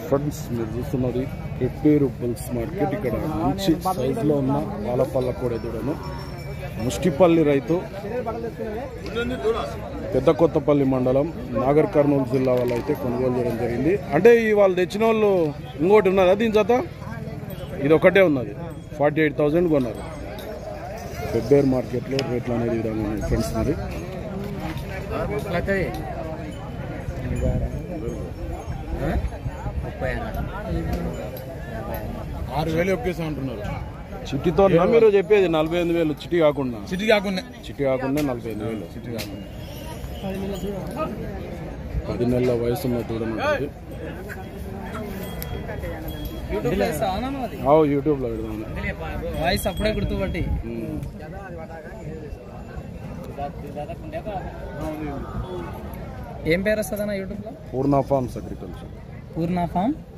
Friends మీరు చూస్తున్నది pepper bulls market ఇక్కడ మంచి సైజులో ఉన్న పాలపల్ల కోడెదూడను ముష్టిపల్లి రైతు పెద్ద కొత్తపల్లి మండలం నాగర్ కర్నూలు జిల్లా వాళ్ళు అయితే కొనుగోలు చేయడం జరిగింది అంటే ఈ వాళ్ళు తెచ్చిన వాళ్ళు ఇంకోటి ఉన్నదా దీని జత ఇది ఒకటే ఉన్నది ఫార్టీ ఎయిట్ థౌజండ్ కొన్నారు పెబ్బేరు మార్కెట్లో రేట్లు అనేది ఈ విధంగా ఉన్నాయి ఫ్రెండ్స్ మరి ఆరు వేలు ఒకేసా అంటున్నారు చిట్టితో మీరు చెప్పేది నలభై ఎనిమిది వేలు చిట్టి కాకుండా సిటీ కాకుండా చిట్టి కాకుండా నలభై ఎనిమిది వేలు సిటీ కాకుండా పది నెలల వయసు ఉన్న దూరం ఉంటుంది ఆవు యూట్యూబ్ లో పెడదాం వాయిస్ అప్పుడే గుర్తుపట్టి ఉమ్. ఏం పేరు వస్తుందన్న యూట్యూబ్ లో Purna farms agriculture Purna form